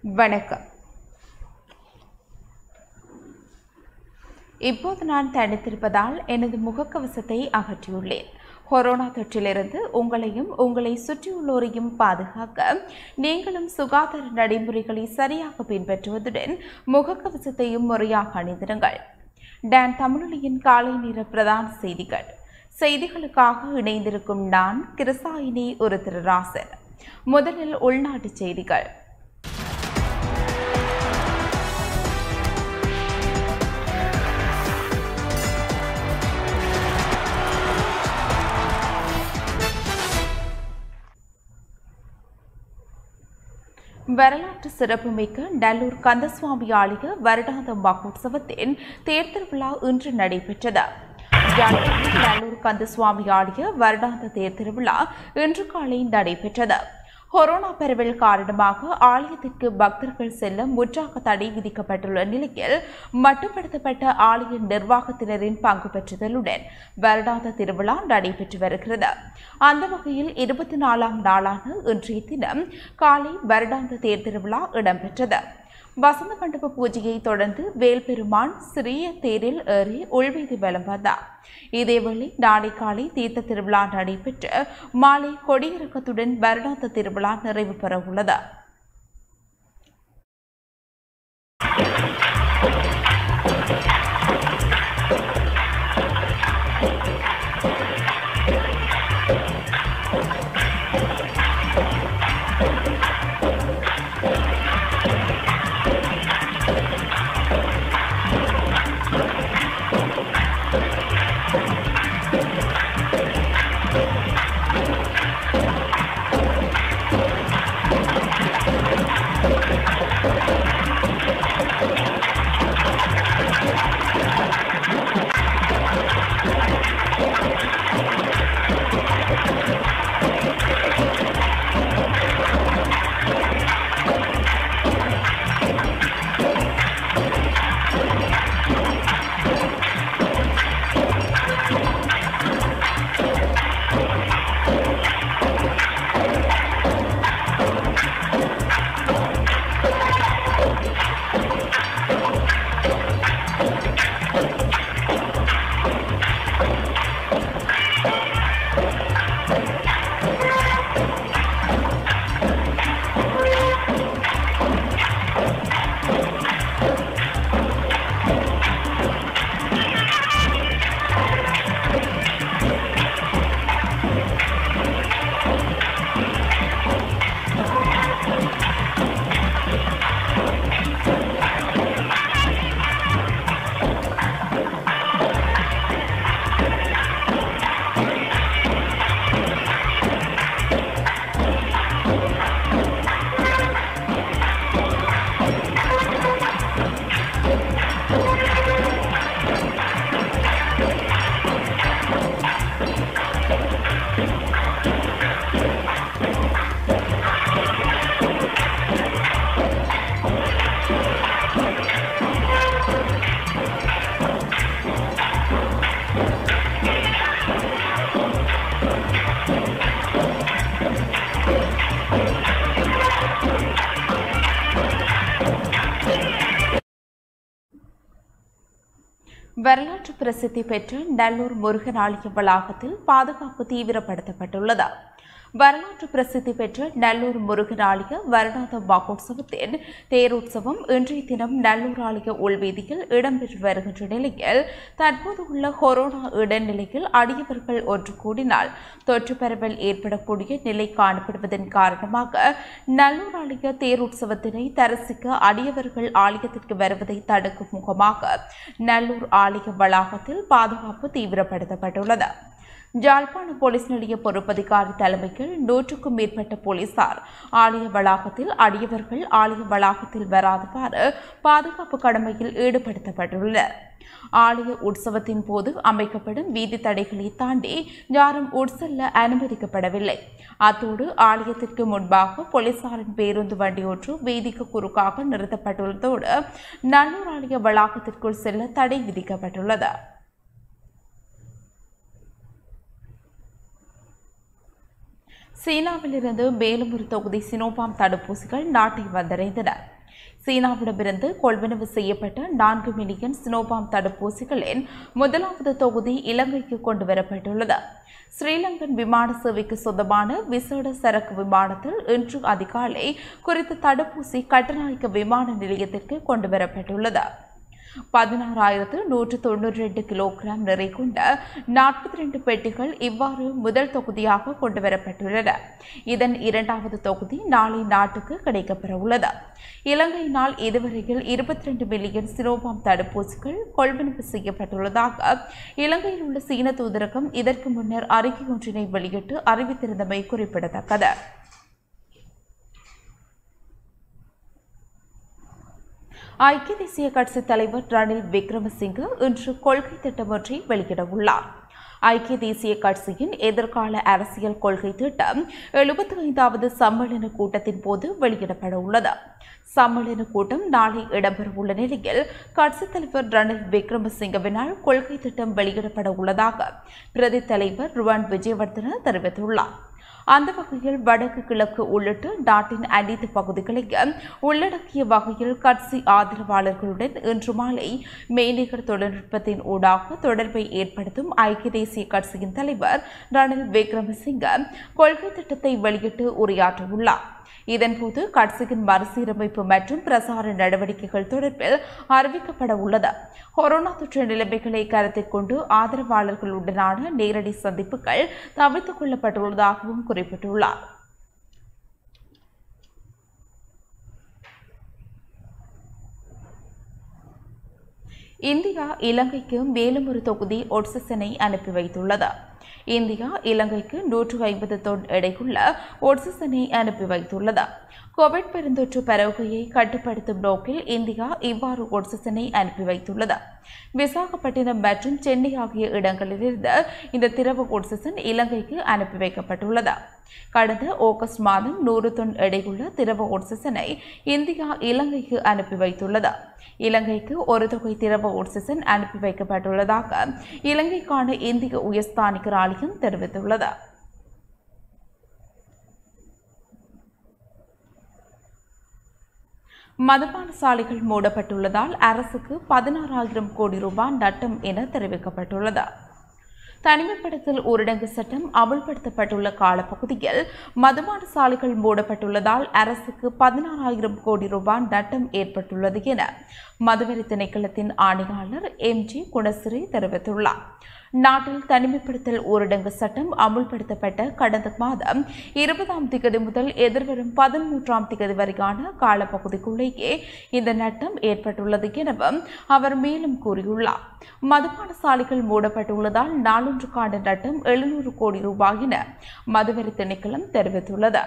வணக்கம் இப்போது நான் தனித்திருப்பதால் எனது முகக்கவசத்தை அகற்றியுள்ளேன் கொரோனா தொற்றிலிருந்து உங்களையும் உங்களை சுற்றியுள்ளோரையும் பாதுகாக்க நீங்களும் சுகாதார நடைமுறைகளை சரியாக பின்பற்றுவதுடன் முகக்கவசத்தையும் முறையாக அணிந்திருங்கள் டான் தமிழொலியின் காலை நேர பிரதான செய்திகள் செய்திகளுக்காக இணைந்திருக்கும் நான் கிருசாயினி ஒரு திருராசன் முதலில் உள்நாட்டுச் செய்திகள் வரலாற்று சிறப்புமிக்க நல்லூர் கந்தசுவாமி ஆலய வருடாந்த மகோத்சவத்தின் தேர்தல் விழா இன்று நடைபெற்றது யாழ்ப்பாணம் நல்லூர் கந்தசுவாமி ஆலய வருடாந்த தேர்தல் விழா இன்று காலை நடைபெற்றது கொரோனா பரவல் காரணமாக ஆலயத்திற்கு பக்தர்கள் செல்ல முற்றாக தடை விதிக்கப்பட்டுள்ள நிலையில் மட்டுப்படுத்தப்பட்ட ஆலய நிர்வாகத்தினரின் பங்கு பெற்றுதலுடன் வருடாந்த திருவிழா நடைபெற்று வருகிறது அந்த வகையில் இருபத்தி நாலாம் நாளான இன்றைய தினம் காலை வருடாந்த தேர் திருவிழா இடம்பெற்றது வசந்த மண்டப பூஜையை தொடர்ந்து வேல்பெருமான் சிறிய தேரில் ஏறி உள்வீதி வலம் வந்தார் இதேவேளை நாளை காலை தீர்த்த திருவிழா நடைபெற்று மாலை கொடியிறக்கத்துடன் வருடாந்த திருவிழா நிறைவு பெற உள்ளது வரலாற்று பிரசித்தி பெற்ற நல்லூர் முருகன் ஆலய வளாகத்தில் பாதுகாப்பு தீவிரப்படுத்தப்பட்டுள்ளது வரலாற்று பிரசித்தி பெற்ற நல்லூர் முருகன் ஆலய வருடாந்த மகோத்சவத்தின் தேரோற்சவம் இன்றைய தினம் நல்லூர் ஆலய உள்வீதியில் இடம்பெற்று வருகின்ற நிலையில் தற்போது உள்ள கொரோனா இடைநிலையில் அடியவர்கள் ஒன்று கூடினால் தொற்று பரவல் ஏற்படக்கூடிய நிலை காணப்படுவதன் காரணமாக நல்லூர் ஆலய தேரோற்சவத்தினை தரிசிக்க அடியவர்கள் ஆலயத்திற்கு வருவதை தடுக்கும் முகமாக நல்லூர் ஆலய வளாகத்தில் பாதுகாப்பு தீவிரப்படுத்தப்பட்டுள்ளது ஜாழ்ப்பாண போலீஸ் நிலைய பொறுப்பதிகாரி தலைமையில் நூற்றுக்கும் மேற்பட்ட போலீசார் ஆலய வளாகத்தில் அடியவர்கள் ஆலய வளாகத்தில் வராதவாறு பாதுகாப்பு கடமையில் ஈடுபடுத்தப்பட்டுள்ளனர் ஆலய உற்சவத்தின் போது அமைக்கப்படும் வீதி தடைகளை தாண்டி யாரும் உட்செல்ல அனுமதிக்கப்படவில்லை அத்தோடு ஆலயத்திற்கு முன்பாக போலீசாரின் பேருந்து வண்டி ஒன்று வீதிக்கு குறுக்காக நிறுத்தப்பட்டுள்ளதோடு நல்லூர் ஆலய வளாகத்திற்குள் செல்ல தடை விதிக்கப்பட்டுள்ளது சீனாவிலிருந்து மேலும் ஒரு தொகுதி சினோபாம் தடுப்பூசிகள் நாட்டை வந்தடைந்தன சீனாவிடமிருந்து கொள்வனவு செய்யப்பட்ட நான்கு மில்லியன் சினோபாம் தடுப்பூசிகளின் முதலாவது தொகுதி இலங்கைக்கு கொண்டு வரப்பட்டுள்ளது ஸ்ரீலங்கன் விமான சேவைக்கு சொந்தமான விசேட சரக்கு விமானத்தில் இன்று அதிகாலை குறித்த தடுப்பூசி கட்டநாயக்க விமான நிலையத்திற்கு கொண்டு வரப்பட்டுள்ளது பதினாறாயிரத்து நூற்று தொண்ணூற்றி ரெண்டு கிலோகிராம் நிறை கொண்ட நாற்பத்தி ரெண்டு பெட்டிகள் இவ்வாறு முதல் தொகுதியாக கொண்டு வரப்பட்டுள்ளன இதன் இரண்டாவது தொகுதி நாளை நாட்டுக்கு கிடைக்கப்பெற உள்ளது இலங்கையினால் இதுவரையில் இருபத்தி ரெண்டு மில்லியன் சினோபாம் தடுப்பூசிகள் கொள்வனவு செய்யப்பட்டுள்ளதாக இலங்கையில் உள்ள சீன தூதரகம் இதற்கு முன்னர் அறிக்கை ஒன்றினை வெளியிட்டு அறிவித்திருந்தமை குறிப்பிடத்தக்கது ஐக்கிய தேசிய கட்சி தலைவர் ரணில் விக்ரமசிங்கே இன்று கொள்கை திட்டம் ஒன்றை வெளியிடவுள்ளார் ஐக்கிய தேசிய கட்சியின் எதிர்கால அரசியல் கொள்கை திட்டம் எழுபத்தி ஐந்தாவது சம்மேளன கூட்டத்தின் போது வெளியிடப்பட உள்ளது சம்மேளன கூட்டம் நாளை இடம்பெறவுள்ள நிலையில் கட்சித் தலைவர் ரணில் விக்ரமசிங்கவினால் கொள்கை திட்டம் வெளியிடப்பட உள்ளதாக பிரதி தலைவர் ருவான் விஜயவர்தன தெரிவித்துள்ளார் அந்த வகையில் வடக்கு கிழக்கு உள்ளிட்ட நாட்டின் அனைத்து பகுதிகளையும் உள்ளடக்கிய வகையில் கட்சி ஆதரவாளர்களுடன் இன்று மாலை மெய்நிகர் தொழில்நுட்பத்தின் ஊடாக தொடர்பை ஏற்படுத்தும் ஐக்கிய தேசிய கட்சியின் தலைவர் ரணில் விக்ரமசிங்க கொள்கை திட்டத்தை வெளியிட்டு உரையாற்றவுள்ளார் இதன்போது கட்சியின் மறுசீரமைப்பு மற்றும் பிரசார நடவடிக்கைகள் தொடர்பில் அறிவிக்கப்பட உள்ளது கொரோனா தொற்று நிலைமைகளை கருத்தில் கொண்டு ஆதரவாளர்களுடனான நேரடி சந்திப்புகள் தவிர்த்துக் கொள்ளப்பட்டுள்ளதாகவும் குறிப்பிட்டுள்ளார் இந்தியா இலங்கைக்கு மேலும் ஒரு தொகுதி ஒட்சிசனை அனுப்பி வைத்துள்ளது இந்தியா இலங்கைக்கு நூற்று ஐம்பது தொன் எடையுள்ள ஒட்சிசனை அனுப்பி வைத்துள்ளது கோவிட் பெருந்தொற்று பரவுகையை கட்டுப்படுத்தும் நோக்கில் இந்தியா இவ்வாறு ஒட்சிசனை அனுப்பி வைத்துள்ளது விசாகப்பட்டினம் மற்றும் சென்னை ஆகிய இடங்களிலிருந்து இந்த திரவ ஒட்சிசன் இலங்கைக்கு அனுப்பி வைக்கப்பட்டுள்ளது கடந்த ஆகஸ்ட் மாதம் நூறு தொன் எடையுள்ள திரவ ஒட்சிசனை இந்தியா இலங்கைக்கு அனுப்பி வைத்துள்ளது இலங்கைக்கு ஒரு தொகை திரவ ஒட்சிசன் அனுப்பி வைக்கப்பட்டுள்ளதாக இலங்கைக்கான இந்திய உயர்ஸ்தானிகர் ஆலயம் தெரிவித்துள்ளது மதுபான சாலைகள் மூடப்பட்டுள்ளதால் அரசுக்கு பதினாறாயிரம் கோடி ரூபாய் நட்டம் என தெரிவிக்கப்பட்டுள்ளது தனிமைப்படுத்தல் ஊரடங்கு சட்டம் அமல்படுத்தப்பட்டுள்ள காலப்பகுதியில் மதுபான சாலைகள் மூடப்பட்டுள்ளதால் அரசுக்கு பதினாறாயிரம் கோடி ரூபாய் நட்டம் ஏற்பட்டுள்ளது என மதுவரி திணைக்களத்தின் ஆணையாளர் எம் ஜி குணசிறி தெரிவித்துள்ளார் நாட்டில் தனிமைப்படுத்தல் ஊரடங்கு சட்டம் அமுல்படுத்தப்பட்ட கடந்த மாதம் இருபதாம் திகதி முதல் எதிர்வரும் பதிமூன்றாம் திகதி வரையான காலப்பகுதிக்குள்ளேயே இந்த நட்டம் ஏற்பட்டுள்ளது எனவும் அவர் மேலும் கூறியுள்ளார் மதுபான சாலைகள் மூடப்பட்டுள்ளதால் நாளொன்றுக்கான நட்டம் எழுநூறு கோடி ரூபாய் என மதுவரி திணைக்களம் தெரிவித்துள்ளது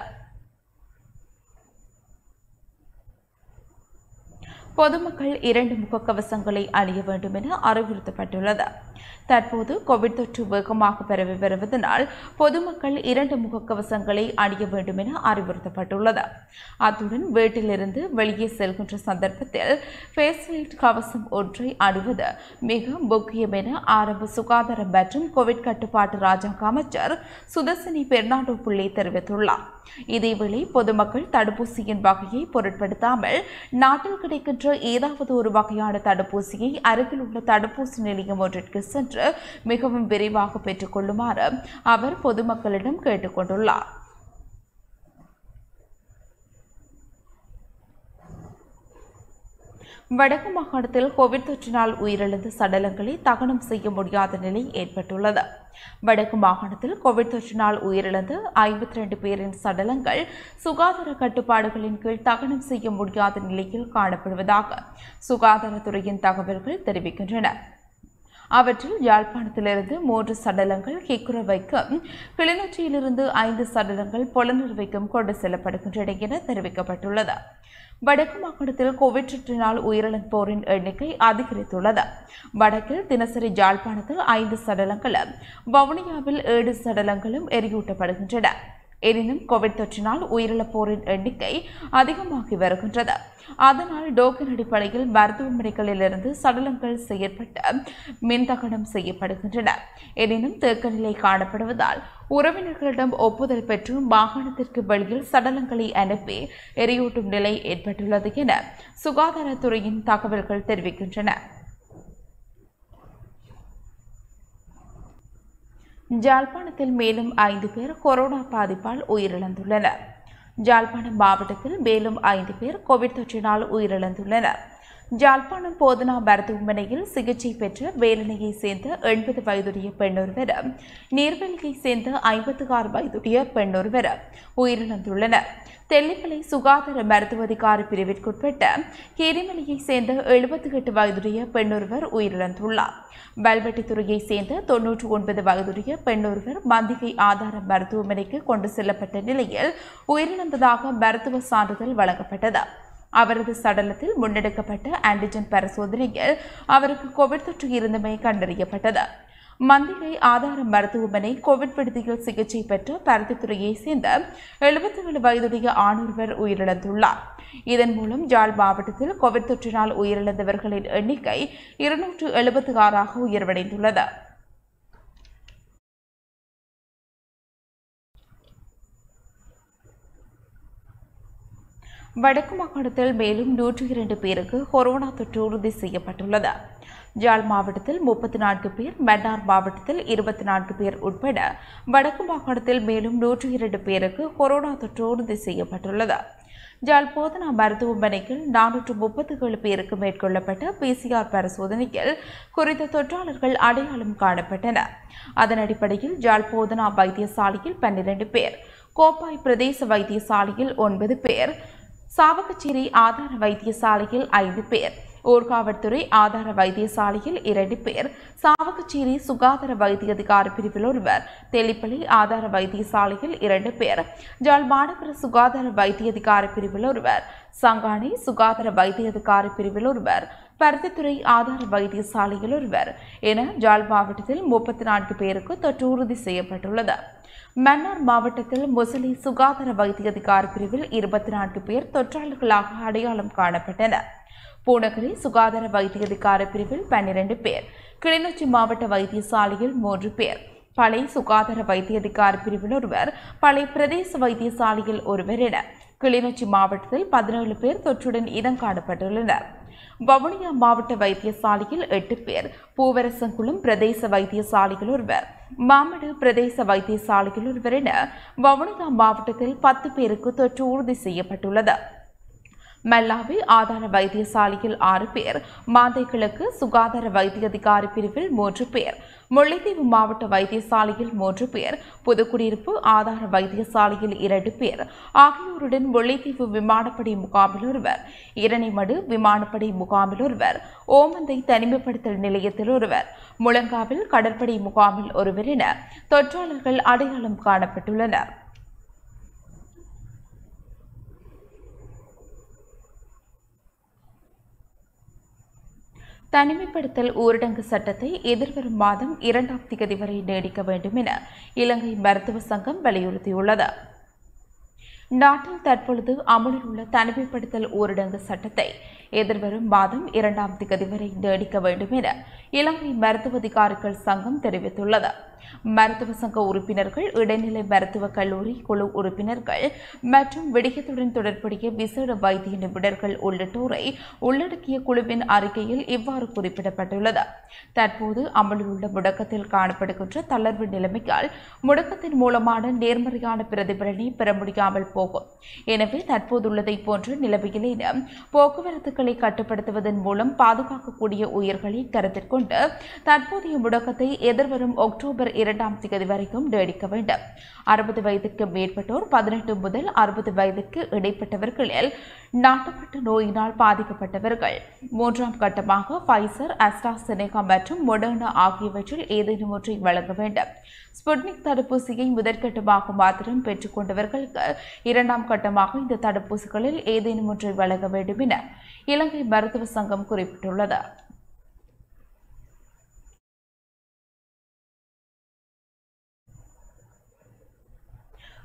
பொதுமக்கள் இரண்டு முகக்கவசங்களை அணிய வேண்டும் என அறிவுறுத்தப்பட்டுள்ளது தற்போது கோவிட் தொற்று வேகமாக பரவி வருவதனால் பொதுமக்கள் இரண்டு முகக்கவசங்களை அணிய வேண்டும் என அறிவுறுத்தப்பட்டுள்ளது அத்துடன் வீட்டிலிருந்து வெளியே செல்கின்ற சந்தர்ப்பத்தில் ஃபேஸ்ஷீல்ட் கவசம் ஒன்றை அணிவது மிக முக்கியம் என ஆரம்ப சுகாதாரம் மற்றும் கோவிட் கட்டுப்பாட்டு ராஜாங்க அமைச்சர் சுதர்சினி பெர்னாண்டோ புள்ளி தெரிவித்துள்ளார் இதேவேளை பொதுமக்கள் தடுப்பூசியின் வகையை பொருட்படுத்தாமல் நாட்டில் கிடைக்கின்ற ஏதாவது ஒரு வகையான தடுப்பூசியை அருகில் உள்ள தடுப்பூசி நிலையம் ஒன்றிற்கு சென்று மிகவும் விரைவாக பெற்றுக் கொள்ளுமாறு அவர் பொதுமக்களிடம் கேட்டுக் கொண்டுள்ளார் வடக்கு மாகாணத்தில் கோவிட் தொற்றினால் உயிரிழந்த சடலங்களை தகனம் செய்ய முடியாத நிலை ஏற்பட்டுள்ளது வடக்கு மாகாணத்தில் கோவிட் தொற்றினால் உயிரிழந்த ஐம்பத்தி ரெண்டு பேரின் சடலங்கள் சுகாதார கட்டுப்பாடுகளின் கீழ் தகனம் செய்ய முடியாத நிலையில் காணப்படுவதாக சுகாதாரத்துறையின் தகவல்கள் தெரிவிக்கின்றன அவற்றில் யாழ்ப்பாணத்திலிருந்து மூன்று சடலங்கள் கிக்குரவைக்கும் கிளிநொச்சியிலிருந்து ஐந்து சடலங்கள் பொலனறுவைக்கும் கொண்டு செல்லப்படுகின்றன என தெரிவிக்கப்பட்டுள்ளது வடக்கு மாகாணத்தில் கோவிட் தொற்றினால் உயிரிழந்தோரின் எண்ணிக்கை அதிகரித்துள்ளது வடக்கில் தினசரி யாழ்ப்பாணத்தில் ஐந்து சடலங்களும் வவுனியாவில் ஏழு சடலங்களும் எரியூட்டப்படுகின்றன எனினும் கோவிட் தொற்றினால் உயிரிழப்போரின் எண்ணிக்கை அதிகமாகி வருகின்றது அதனால் டோக்கன் அடிப்படையில் மருத்துவமனைகளிலிருந்து சடலங்கள் செய்யப்பட்டு மின்தகனம் செய்யப்படுகின்றன எனினும் தேக்க நிலை காணப்படுவதால் உறவினர்களிடம் ஒப்புதல் பெற்று மாகாணத்திற்கு வெளியில் சடலங்களை அனுப்பி எரியூட்டும் நிலை ஏற்பட்டுள்ளது என சுகாதாரத்துறையின் தகவல்கள் தெரிவிக்கின்றன ஜாழ்ப்பாணத்தில் மேலும் ஐந்து பேர் கொரோனா பாதிப்பால் உயிரிழந்துள்ளனர் ஜாழ்ப்பாணம் மாவட்டத்தில் மேலும் ஐந்து பேர் கோவிட் தொற்றினால் உயிரிழந்துள்ளனர் ஜாழ்ப்பாணம் போதனா மருத்துவமனையில் சிகிச்சை பெற்ற வேலனையை சேர்ந்த எண்பது வயதுடைய பெண்ணொருவரும் நீர்வெளியை சேர்ந்த ஐம்பத்தி ஆறு வயதுடைய பெண்ணொருவரும் உயிரிழந்துள்ளனர் தெல்லிமலை சுகாதார மருத்துவ அதிகாரி பிரிவிற்குட்பட்ட கீரிமலையை சேர்ந்த எழுபத்தி எட்டு வயதுடைய பெண்ணொருவர் உயிரிழந்துள்ளார் வல்வெட்டித்துறையை சேர்ந்த தொன்னூற்று ஒன்பது வயதுடைய பெண்ணொருவர் மந்திகை ஆதார மருத்துவமனைக்கு கொண்டு செல்லப்பட்ட நிலையில் உயிரிழந்ததாக மருத்துவ சான்றிதழ் வழங்கப்பட்டது அவரது சடலத்தில் முன்னெடுக்கப்பட்ட ஆன்டிஜென் பரிசோதனையில் அவருக்கு கோவிட் தொற்று இருந்தமை கண்டறியப்பட்டது மந்திகை ஆதார மருத்துவமனை கோவிட் விடுதியில் சிகிச்சை பெற்ற பருத்தித்துறையை சேர்ந்த எழுபத்தி ஏழு வயதுடைய ஆணொருவர் உயிரிழந்துள்ளார் இதன் மூலம் ஜாழ் மாவட்டத்தில் கோவிட் தொற்றினால் உயிரிழந்தவர்களின் எண்ணிக்கை இருநூற்று எழுபத்தி ஆறாக உயர்வடைந்துள்ளது வடக்கு மாகாணத்தில் மேலும் நூற்றி இரண்டு பேருக்கு கொரோனா தொற்று உறுதி செய்யப்பட்டுள்ளது ஜாழ் மாவட்டத்தில் முப்பத்தி நான்கு பேர் மன்னார் மாவட்டத்தில் இருபத்தி நான்கு பேர் உட்பட வடக்கு மாகாணத்தில் மேலும் நூற்றி இரண்டு பேருக்கு கொரோனா தொற்று உறுதி செய்யப்பட்டுள்ளது ஜாழ் போதனா மருத்துவமனையில் நானூற்று முப்பத்தி ஏழு பேருக்கு மேற்கொள்ளப்பட்ட பிசிஆர் பரிசோதனையில் குறித்த தொற்றாளர்கள் அடையாளம் காணப்பட்டனர் அதன் அடிப்படையில் ஜாழ் போதனா வைத்தியசாலையில் பன்னிரண்டு பேர் கோப்பாய் பிரதேச வைத்தியசாலையில் ஒன்பது பேர் சாவகச்சேரி ஆதார வைத்தியசாலையில் ஐந்து பேர் ஊர்காவல்துறை ஆதார வைத்தியசாலையில் இரண்டு பேர் சாவகச்சேரி சுகாதார வைத்திய அதிகாரி பிரிவில் ஒருவர் தெளிப்பள்ளி ஆதார வைத்தியசாலையில் இரண்டு பேர் ஜாழ் மாநகர சுகாதார வைத்திய அதிகாரி பிரிவில் ஒருவர் சங்கானை சுகாதார வைத்திய அதிகாரி பிரிவில் ஒருவர் பருத்தித்துறை ஆதார வைத்தியசாலையில் ஒருவர் என ஜாழ் மாவட்டத்தில் முப்பத்தி நான்கு பேருக்கு தொற்று உறுதி செய்யப்பட்டுள்ளது மன்னார் மாவட்டத்தில் முசலி சுகாதார வைத்திய அதிகாரி பிரிவில் இருபத்தி நான்கு பேர் தொற்றாளர்களாக அடையாளம் காணப்பட்டனர் பூநகரி சுகாதார வைத்திய அதிகாரி பிரிவில் பன்னிரண்டு பேர் கிளிநொச்சி மாவட்ட வைத்தியசாலையில் மூன்று பேர் பழைய சுகாதார வைத்திய அதிகாரி பிரிவில் ஒருவர் பழைய பிரதேச வைத்தியசாலையில் ஒருவர் என கிளிநொச்சி மாவட்டத்தில் பதினேழு பேர் தொற்றுடன் இனம் காணப்பட்டுள்ளனர் வவுனியா மாவட்ட வைத்தியசாலையில் எட்டு பேர் பூவரசங்குளம் பிரதேச வைத்தியசாலையில் ஒருவர் மாமடு பிரதேச வைத்தியசாலையில் ஒருவர் என வவுனியா மாவட்டத்தில் பத்து பேருக்கு தொற்று உறுதி செய்யப்பட்டுள்ளது மல்லாவி ஆதார வைத்தியசாலையில் ஆறு பேர் மாந்தை கிழக்கு சுகாதார வைத்திய அதிகாரி பிரிவில் மூன்று பேர் முல்லைத்தீவு மாவட்ட வைத்தியசாலையில் மூன்று பேர் புதுக்குடியிருப்பு ஆதார வைத்தியசாலையில் இரண்டு பேர் ஆகியோருடன் முல்லைத்தீவு விமானப்படை முகாமில் ஒருவர் இரணைமடு விமானப்படை முகாமில் ஒருவர் ஓமந்தை தனிமைப்படுத்தல் நிலையத்தில் ஒருவர் முழங்காவில் கடற்படை முகாமில் ஒருவர் என தொற்றாளர்கள் அடையாளம் காணப்பட்டுள்ளனர் தனிமைப்படுத்தல் ஊரடங்கு சட்டத்தை எதிர்வரும் மாதம் இரண்டாம் திகதி வரை நீடிக்க வேண்டும் என இலங்கை மருத்துவ சங்கம் வலியுறுத்தியுள்ளது நாட்டில் தற்பொழுது அமலில் உள்ள தனிமைப்படுத்தல் ஊரடங்கு சட்டத்தை எதிர்வரும் மாதம் இரண்டாம் திகதி வரை நீடிக்க வேண்டும் என இலங்கை மருத்துவ அதிகாரிகள் சங்கம் தெரிவித்துள்ளது மருத்துவ சங்க உறுப்பினர்கள் இடைநிலை மருத்துவக் கல்லூரி குழு உறுப்பினர்கள் மற்றும் விடயத்துடன் தொடர்புடைய விசேட வைத்திய நிபுணர்கள் உள்ளிட்டோரை உள்ளடக்கிய குழுவின் அறிக்கையில் இவ்வாறு குறிப்பிடப்பட்டுள்ளது தற்போது அமலில் உள்ள முடக்கத்தில் காணப்படுகின்ற தளர்வு நிலைமையால் முடக்கத்தின் மூலமான நேர்மறையான பிரதிபலனை பெற முடியாமல் போகும் எனவே தற்போதுள்ளதை போன்ற நிலைமையிலேனும் போக்குவரத்துகளை கட்டுப்படுத்துவதன் மூலம் பாதுகாக்கக்கூடிய உயிர்களை கருத்தில் கொண்டு தற்போதைய முடக்கத்தை எதிர்வரும் அக்டோபர் இரண்டாம் தேதி வரைக்கும் நீடிக்க வேண்டும் அறுபது வயதிற்கு மேற்பட்டோர் பதினெட்டு முதல் அறுபது வயதிற்கு இடைப்பட்டவர்களில் நாட்டப்பட்ட நோயினால் பாதிக்கப்பட்டவர்கள் மூன்றாம் கட்டமாக ஃபைசர் அஸ்ட்ராசெனேகா மற்றும் மொடர்னா ஆகியவற்றில் ஏதேனும் ஒன்றை வழங்க வேண்டும் ஸ்புட்னிக் தடுப்பூசியை முதற்கட்டமாக மாத்திரம் பெற்றுக் கொண்டவர்களுக்கு இரண்டாம் கட்டமாக இந்த தடுப்பூசிகளில் ஏதேனும் ஒன்றை வழங்க வேண்டும் என இலங்கை மருத்துவ சங்கம் குறிப்பிட்டுள்ளது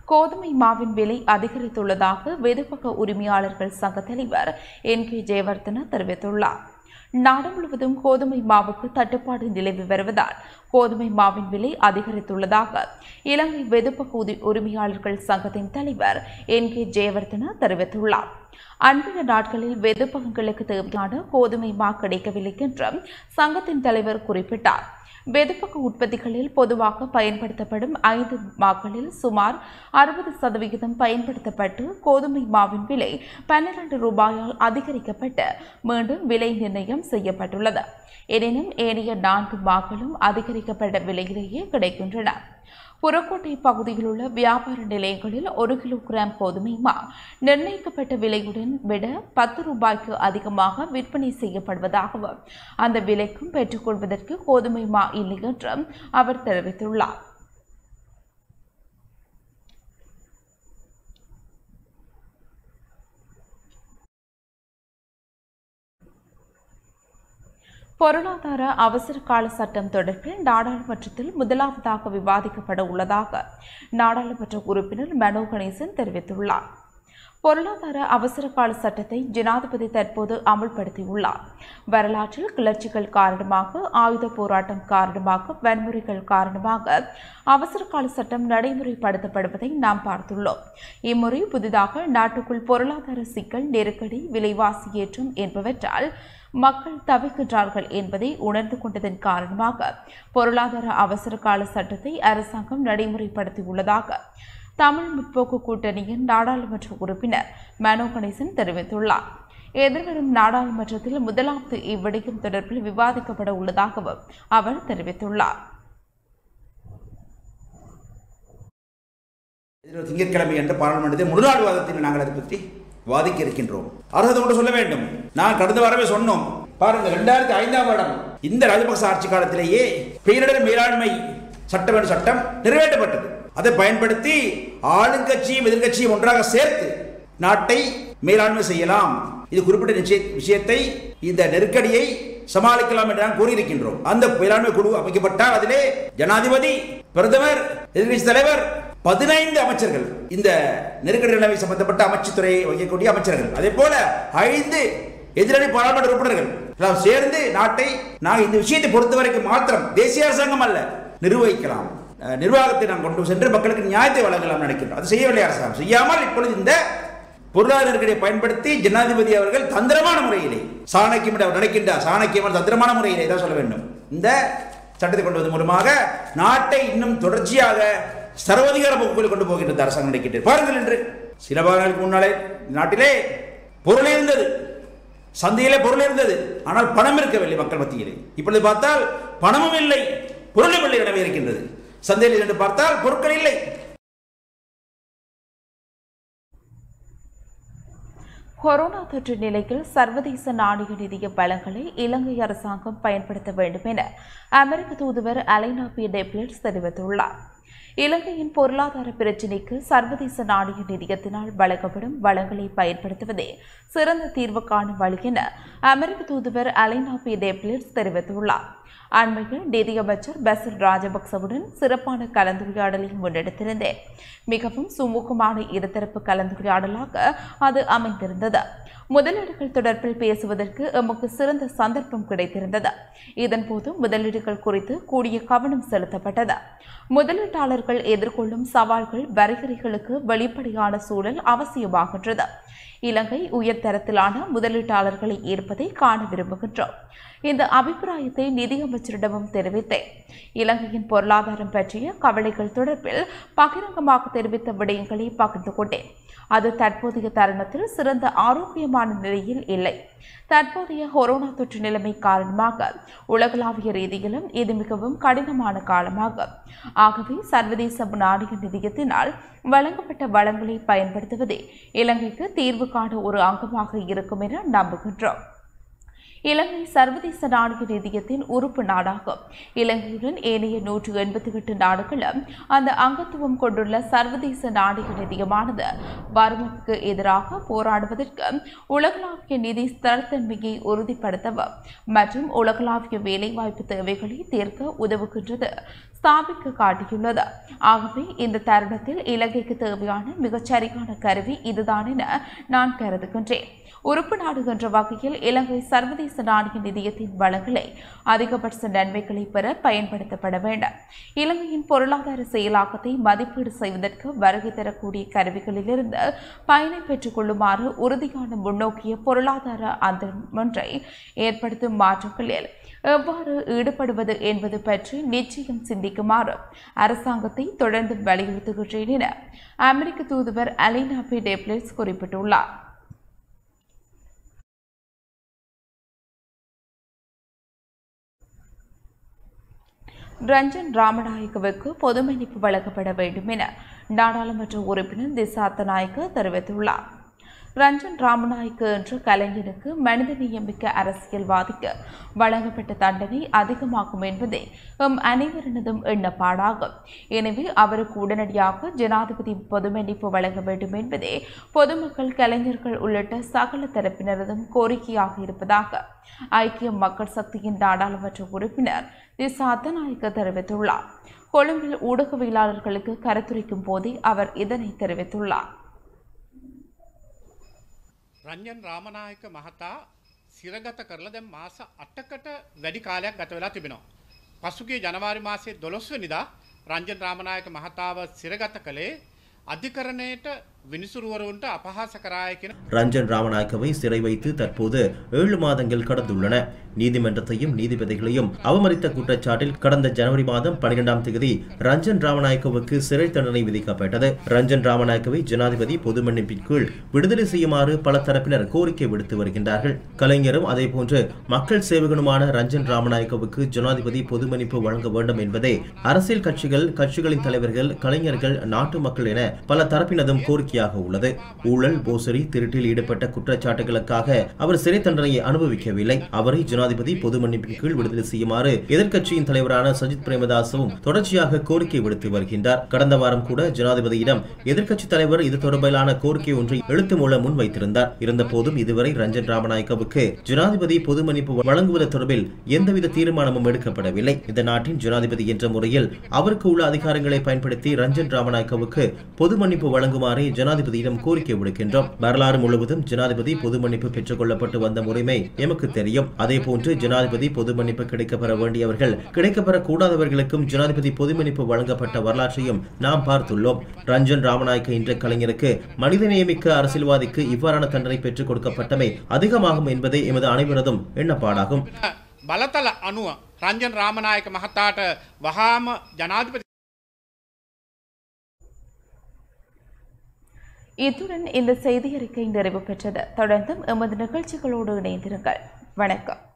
கோதுமை மாவின் விலை அதிகரித்துள்ளதாக வெதுப்பக உரிமையாளர்கள் சங்க தலைவர் என் கே ஜெயவர்தன தெரிவித்துள்ளார் நாடு முழுவதும் கோதுமை மாவுக்கு தட்டுப்பாடு நிலவி வருவதால் கோதுமை மாவின் விலை அதிகரித்துள்ளதாக இலங்கை வெதுப்பக உதி- உரிமையாளர்கள் சங்கத்தின் தலைவர் என் கே ஜெயவர்தன தெரிவித்துள்ளார் அன்றைய நாட்களில் வெதுப்பகங்களுக்கு தேவையான கோதுமை மா கிடைக்கவில்லை என்றும் சங்கத்தின் தலைவர் குறிப்பிட்டார் வெதுப்பக உற்பத்திகளில் பொதுவாக பயன்படுத்தப்படும் ஐந்து மாக்களில் சுமார் அறுபது சதவிகிதம் பயன்படுத்தப்பட்டு கோதுமை மாவின் விலை பன்னிரண்டு ரூபாயால் அதிகரிக்கப்பட்டு மீண்டும் விலை நிர்ணயம் செய்யப்பட்டுள்ளது எனினும் ஏனைய நான்கு மாக்களும் அதிகரிக்கப்பட்ட விலையிலேயே கிடைக்கின்றன புறக்கோட்டை பகுதியில் உள்ள வியாபார நிலையங்களில் ஒரு கிலோகிராம் கோதுமை மா நிர்ணயிக்கப்பட்ட விலையுடன் விட பத்து ரூபாய்க்கு அதிகமாக விற்பனை செய்யப்படுவதாகவும் அந்த விலைக்கும் பெற்றுக்கொள்வதற்கு கோதுமை மா இல்லை என்றும் அவர் தெரிவித்துள்ளார் பொருளாதார அவசர கால சட்டம் தொடர்பில் நாடாளுமன்றத்தில் முதலாவதாக விவாதிக்கப்பட உள்ளதாக நாடாளுமன்ற உறுப்பினர் மனோ கணேசன் தெரிவித்துள்ளார் பொருளாதார அவசர கால சட்டத்தை ஜனாதிபதி தற்போது அமுல்படுத்தியுள்ளார் வரலாற்றில் கிளர்ச்சிகள் காரணமாக ஆயுத போராட்டம் காரணமாக வன்முறைகள் காரணமாக அவசர கால சட்டம் நடைமுறைப்படுத்தப்படுவதை நாம் பார்த்துள்ளோம் இம்முறை புதிதாக நாட்டுக்குள் பொருளாதார சிக்கல் நெருக்கடி விலைவாசி ஏற்றம் என்பவற்றால் மக்கள் தவிக்கின்றார்கள் என்பதை உணர்ந்து கொண்டதன் காரணமாக பொருளாதார அவசர கால சட்டத்தை அரசாங்கம் நடைமுறைப்படுத்தியுள்ளதாக தமிழ் முற்போக்கு கூட்டணியின் நாடாளுமன்ற உறுப்பினர் மனோ கணேசன் தெரிவித்துள்ளார் எதிர்வரும் நாடாளுமன்றத்தில் முதலாவது இவ்விடயம் தொடர்பில் விவாதிக்கப்பட உள்ளதாகவும் அவர் தெரிவித்துள்ளார் எதிர்வரும் திங்கட்கிழமை என்ற பாராளுமன்றத்தில் முழுநாடு வாதத்தில் நாங்கள் அதை பற்றி வாதிக்க இருக்கின்றோம் அர்த்தத்தை கொண்டு சொல்ல வேண்டும் நான் கடந்த வாரமே சொன்னோம் பாருங்க ரெண்டாயிரத்தி ஐந்தாம் வருடம் இந்த ராஜபக்ச ஆட்சி காலத்திலேயே பேரிடர் மேலாண்மை சட்டம் என்ற சட்டம் நிறைவேற்றப்பட்டது அதை பயன்படுத்தி ஆளுங்கட்சியும் எதிர்க்கட்சியும் ஒன்றாக சேர்த்து நாட்டை மேலாண்மை செய்யலாம் இது குறிப்பிட்ட நிச்சய விஷயத்தை இந்த நெருக்கடியை சமாளிக்கலாம் என்று நாம் கூறியிருக்கின்றோம் அந்த மேலாண்மை குழு அமைக்கப்பட்டால் அதிலே ஜனாதிபதி பிரதமர் எதிர்க்கட்சி தலைவர் பதினைந்து அமைச்சர்கள் இந்த நெருக்கடி நிலைமை சம்பந்தப்பட்ட அமைச்சுத்துறையை வகிக்கக்கூடிய அமைச்சர்கள் அதே போல ஐந்து எதிரணி பாராளுமன்ற உறுப்பினர்கள் எல்லாம் சேர்ந்து நாட்டை நாங்கள் இந்த விஷயத்தை பொறுத்தவரைக்கும் மாத்திரம் தேசிய அரசாங்கம் அல்ல நிர்வகிக்கலாம் அஹ், நிர்வாகத்தை நாம் கொண்டு சென்று மக்களுக்கு நியாயத்தை வழங்கலாம் நினைக்கின்றோம் அது செய்யவில்லை அரசாங்கம் செய்யாமல் இப்பொழுது இந்த பொருளாதார நெருக்கடியை பயன்படுத்தி ஜனாதிபதி அவர்கள் தந்திரமான முறையிலே சாணக்கியம் என்று அவர் நினைக்கின்றார் சாணக்கியம் தந்திரமான முறையிலே தான் சொல்ல வேண்டும் இந்த சட்டத்தை கொண்டு வந்தது மூலமாக நாட்டை இன்னும் தொடர்ச்சியாக சர்வதிகார போக்குகளில் கொண்டு போகின்ற இந்த அரசாங்கம் நினைக்கின்றது பாருங்கள் என்று சில பாகங்களுக்கு முன்னாலே நாட்டிலே பொருள் இருந்தது சந்தையிலே பொருள் இருந்தது ஆனால் பணம் இருக்கவில்லை மக்கள் மத்தியிலே இப்பொழுது பார்த்தால் பணமும் இல்லை பொருளும் இல்லை எனவே இருக்கின்றது சந்தையில் என்று பார்த்தால் பொருட்கள் இல்லை கொரோனா தொற்று நிலையில் சர்வதேச நாணய நிதிய பலங்களை இலங்கை அரசாங்கம் பயன்படுத்த வேண்டும் என அமெரிக்க தூதுவர் அலைனா பி டெப்லிட்ஸ் தெரிவித்துள்ளார் இலங்கையின் பொருளாதார பிரச்சினைக்கு சர்வதேச நாணய நிதியத்தினால் வழங்கப்படும் வளங்களை பயன்படுத்துவதே சிறந்த தீர்வு காணும் வழி என அமெரிக்க தூதுவர் அலைனா பி டெப்லிட்ஸ் தெரிவித்துள்ளார் அண்மையில் நிதியமைச்சர் பசில் ராஜபக்சவுடன் சிறப்பான கலந்துரையாடலை முன்னெடுத்திருந்தேன் மிகவும் சுமூகமான இருதரப்பு கலந்துரையாடலாக அது அமைந்திருந்தது முதலீடுகள் தொடர்பில் பேசுவதற்கு எமக்கு சிறந்த சந்தர்ப்பம் கிடைத்திருந்தது இதன்போது முதலீடுகள் குறித்து கூடிய கவனம் செலுத்தப்பட்டது முதலீட்டாளர்கள் எதிர்கொள்ளும் சவால்கள் வரையறைகளுக்கு வெளிப்படையான சூழல் அவசியமாகின்றது இலங்கை உயர்தரத்திலான முதலீட்டாளர்களை ஈர்ப்பதை காண விரும்புகின்றோம் இந்த அபிப்பிராயத்தை நிதியமைச்சரிடமும் தெரிவித்தேன் இலங்கையின் பொருளாதாரம் பற்றிய கவலைகள் தொடர்பில் பகிரங்கமாக தெரிவித்த விடயங்களை பகிர்ந்து கொண்டேன் அது தற்போதைய தருணத்தில் சிறந்த ஆரோக்கியமான நிலையில் இல்லை தற்போதைய கொரோனா தொற்று நிலைமை காரணமாக உலகளாவிய ரீதியிலும் இது மிகவும் கடினமான காலமாகும் ஆகவே சர்வதேச நாணய நிதியத்தினால் வழங்கப்பட்ட வளங்களை பயன்படுத்துவதே இலங்கைக்கு தீர்வு காண ஒரு அங்கமாக இருக்கும் என நம்புகின்றோம் இலங்கை சர்வதேச நாணய நிதியத்தின் உறுப்பு நாடாகும் இலங்கையுடன் ஏனைய நூற்று எண்பத்தி எட்டு நாடுகளும் அந்த அங்கத்துவம் கொண்டுள்ள சர்வதேச நாணய நிதியமானது வறுமைக்கு எதிராக போராடுவதற்கு உலகளாவிய நிதி ஸ்திரத்தன்மையை உறுதிப்படுத்தவும் மற்றும் உலகளாவிய வேலைவாய்ப்பு தேவைகளை தீர்க்க உதவுகின்றது ஸ்தாபிக்க காட்டியுள்ளது ஆகவே இந்த தருணத்தில் இலங்கைக்கு தேவையான மிகச்சரியான கருவி இதுதான் என நான் கருதுகின்றேன் உறுப்பு நாடு என்ற வகையில் இலங்கை சர்வதேச நாணய நிதியத்தின் வளங்களை அதிகபட்ச நன்மைகளை பெற பயன்படுத்தப்பட வேண்டும் இலங்கையின் பொருளாதார செயலாக்கத்தை மதிப்பீடு செய்வதற்கு வருகை தரக்கூடிய கருவிகளிலிருந்து பயனை பெற்றுக் கொள்ளுமாறு உறுதியான முன்னோக்கிய பொருளாதார அந்தரம் ஒன்றை ஏற்படுத்தும் மாற்றங்களில் எவ்வாறு ஈடுபடுவது என்பது பற்றி நிச்சயம் சிந்திக்குமாறு அரசாங்கத்தை தொடர்ந்து வலியுறுத்துகின்றேன் என அமெரிக்க தூதுவர் அலினா பி டெப்லிட்ஸ் குறிப்பிட்டுள்ளார் ரஞ்சன் ராமநாயக்கவுக்கு பொது மன்னிப்பு வழங்கப்பட வேண்டும் என நாடாளுமன்ற உறுப்பினர் திசாத்த நாயக்க தெரிவித்துள்ளார் ரஞ்சன் ராமநாயக்க என்ற கலைஞனுக்கு மனிதநேயமிக்க அரசியல்வாதிக்கு வழங்கப்பட்ட தண்டனை அதிகமாகும் என்பதே எம் அனைவரினதும் எண்ணப்பாடாகும் எனவே அவருக்கு உடனடியாக ஜனாதிபதி பொது மன்னிப்பு வழங்க வேண்டும் என்பதே பொதுமக்கள் கலைஞர்கள் உள்ளிட்ட சகல தரப்பினரதும் கோரிக்கையாக இருப்பதாக ஐக்கிய மக்கள் சக்தியின் நாடாளுமன்ற உறுப்பினர் தி சாத்தநாயக்க தெரிவித்துள்ளார் கொழும்பில் ஊடகவியலாளர்களுக்கு கருத்துரைக்கும் போதே அவர் இதனை தெரிவித்துள்ளார் රංජන් රාමනායක මහතා සිරගත කරලා දැන් මාස අටකට වැඩි කාලයක් ගත වෙලා තිබෙනවා. පසුගිය ජනවාරි මාසයේ දොළොස්වනිදා රංජන් රාමනායක මහතාව සිරගත කළේ අධිකරණයට විනිසුරුවරුන්ට අපහාස කරාය කියන ரஞ்சன் ராமநாயக்கவை சிறை வைத்து தற்போது ஏழு மாதங்கள் கடந்துள்ளன நீதிமன்றத்தையும் நீதிபதிகளையும் அவமதித்த குற்றச்சாட்டில் கடந்த ஜனவரி மாதம் பனிரெண்டாம் தேதி ரஞ்சன் ராமநாயக்கவுக்கு சிறை தண்டனை விதிக்கப்பட்டது ரஞ்சன் ராமநாயக்கவை ஜனாதிபதி பொது மன்னிப்பிற்குள் விடுதலை செய்யுமாறு பல தரப்பினர் கோரிக்கை விடுத்து வருகின்றார்கள் கலைஞரும் அதேபோன்று மக்கள் சேவகனுமான ரஞ்சன் ராமநாயக்கவுக்கு ஜனாதிபதி பொது மன்னிப்பு வழங்க வேண்டும் என்பதே அரசியல் கட்சிகள் கட்சிகளின் தலைவர்கள் கலைஞர்கள் நாட்டு மக்கள் என பல தரப்பினதும் கோரிக்கையாக உள்ளது ஊழல் மோசடி திருட்டில் ஈடுபட்ட குற்றச்சாட்டுகளுக்காக அவர் சிறை தண்டனையை அனுபவிக்கவில்லை அவரை ஜனாதிபதி பொது மன்னிப்பின் கீழ் விடுதலை செய்யுமாறு எதிர்க்கட்சியின் தலைவரான சஜித் பிரேமதாசவும் தொடர்ச்சியாக கோரிக்கை விடுத்து வருகின்றார் கடந்த வாரம் கூட ஜனாதிபதியிடம் எதிர்க்கட்சி தலைவர் இது தொடர்பிலான கோரிக்கை ஒன்றை எழுத்து மூலம் முன்வைத்திருந்தார் இருந்தபோதும் இதுவரை ரஞ்சன் ராமநாயக்கவுக்கு ஜனாதிபதி பொது மன்னிப்பு வழங்குவது தொடர்பில் எந்தவித தீர்மானமும் எடுக்கப்படவில்லை இந்த நாட்டின் ஜனாதிபதி என்ற முறையில் அவருக்கு உள்ள அதிகாரங்களை பயன்படுத்தி ரஞ்சன் ராமநாயக்கவுக்கு பொது மன்னிப்பு வழங்குமாறு ஜனாதிபதியிடம் கோரிக்கை விடுக்கின்றோம் வரலாறு முழுவதும் ஜனாதிபதி பொது மன்னிப்பு பெற்றுக் கொள்ளப்பட்டு வந்த முறைமை எமக்கு தெரியும் அதே போன்று ஜனாதிபதி பொது மன்னிப்பு கிடைக்கப்பெற வேண்டியவர்கள் கிடைக்கப்பெற கூடாதவர்களுக்கும் ஜனாதிபதி பொது மன்னிப்பு வழங்கப்பட்ட வரலாற்றையும் நாம் பார்த்துள்ளோம் ரஞ்சன் ராமநாயக்க என்ற கலைஞருக்கு மனிதநேயமிக்க அரசியல்வாதிக்கு இவ்வாறான தண்டனை பெற்றுக் கொடுக்கப்பட்டமை அதிகமாகும் என்பதே எமது அனைவரதும் எண்ணப்பாடாகும் බලතල අනුව රංජන් රාමනායක මහතාට වහාම ජනාධිපති இத்துடன் இந்த செய்தி அறிக்கை நிறைவு பெற்றது தொடர்ந்தும் எமது நிகழ்ச்சிகளோடு இணைந்திருங்கள் வணக்கம்